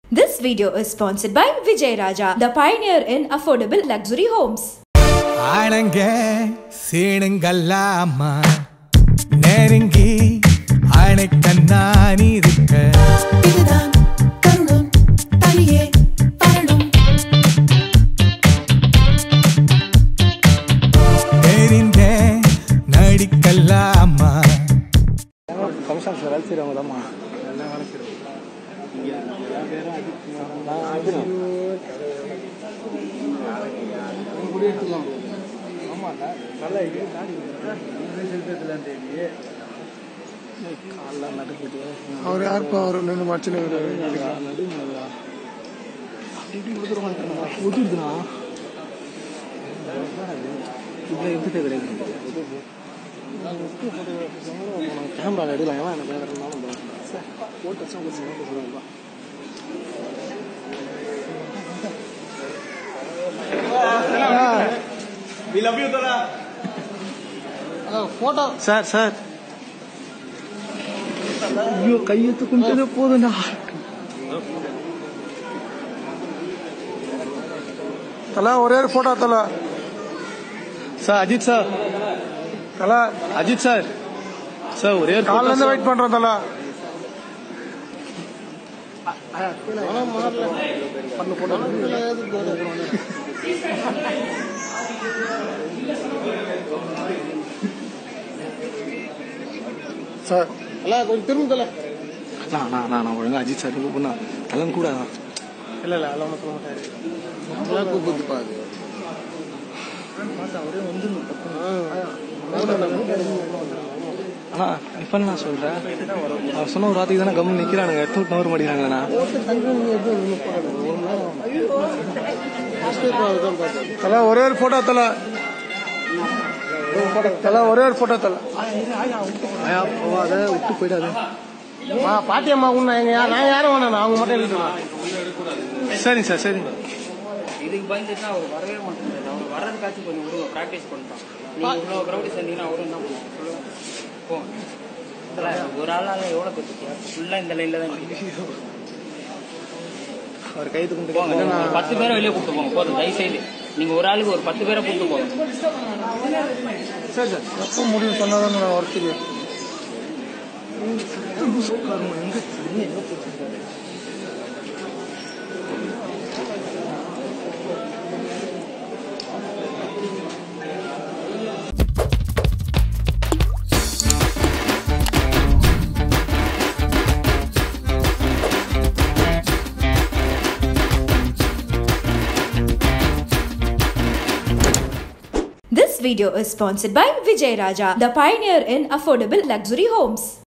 This video is sponsored by Vijay Raja, the pioneer in affordable luxury homes. ஆனங்க சீனுங்கல்லாமா நெருங்கி அணைக்க நான் இருக்க இதுதான் தருணம் தனியே வரணும் தெரிந்த நடிக்கல்லாமா ஃபங்க்ஷன்ஸில் வேலை செய்கிறவங்க தான்மா எல்லாம் வேலை செய்கிறவங்க நல்லா இது காலைல நடுக்கிட்டு அவர் யாருப்பா அவர் நின்று மச்சில் நடுங்க அப்படி இப்படி கொடுத்துருவாங்க ஒட்டிடுதுண்ணா இதில் எப்படி கிடையாது கேமரா எடுக்கலாம் ஏன் எனக்கு வேறு இருந்தாலும் போட்டு வச்சா ஒரு சின்ன சொல்லுவாங்க ஃபோட்டோ சார் சார் ஐயோ கையெழுத்து கும்பிட்டதே போதும்டா தலா ஒரே ஒரு ஃபோட்டோ தலா சார் அஜித் சார் தலா அஜித் சார் சார் ஒரே ஒரு காலைல இருந்து வெயிட் பண்றோம் தலா சார் எல்லாம் கொஞ்சம் திரும்ப தல நான் நான் நான் நான் ஒழுங்கா அஜித் சார் கூப்பிடா எல்லாம் கூட இல்லை இல்லை எல்லாம் ஒன்றும் சொல்ல மாட்டாரு எல்லாம் கூப்பிட்டு பாரு அண்ணா இப்போ நான் சொல்கிறேன் அவன் சொன்ன ஒரு வார்த்தைக்கு தானே கம்மி நிற்கிறானுங்க எடுத்து விட்டு நவர மாட்டேங்கிறாங்கண்ணா தலா ஒரே ஒரு ஃபோட்டோ தலா தலா ஒரே ஒரு ஃபோட்டோ தலா ஐயா போவாத விட்டு போயிடாது பாட்டியம்மா உன்ன எங்க நான் யாரும் வேணாம் அவங்க மட்டும் எழுதிக்கலாம் சரிங்க சார் சரிங்க இதுக்கு பயந்துட்டுனா அவர் வரவே மாட்டேங்கிறாரு அவர் வர்றதுக்காச்சும் கொஞ்சம் விடுங்க ப்ராக்டிஸ் பண்ணிட்டான் நீங்க இவ்வளோ க்ரௌடி சேர்ந்தீங்கன்னா அவரும் என்ன பண்ணுவாங்க சொல்லுங்க போ இதுல ஒரு ஆளால எவ்வளோ கற்றுக்கியா ஃபுல்லாக இந்த லைனில் தான் நிக்குது. அவர் கைது போங்க கொண்டு ஒரு பத்து பேரை வெளியே கூப்பிட்டு போங்க போதும் தயவு செய்து நீங்க ஒரு ஆளுக்கு ஒரு பத்து பேரை கூப்பிட்டு போங்க சரி சார் எப்போ முடியும் சொன்னாதான் நான் வர தெரியும் This video is sponsored by Vijay Raja, the pioneer in affordable luxury homes.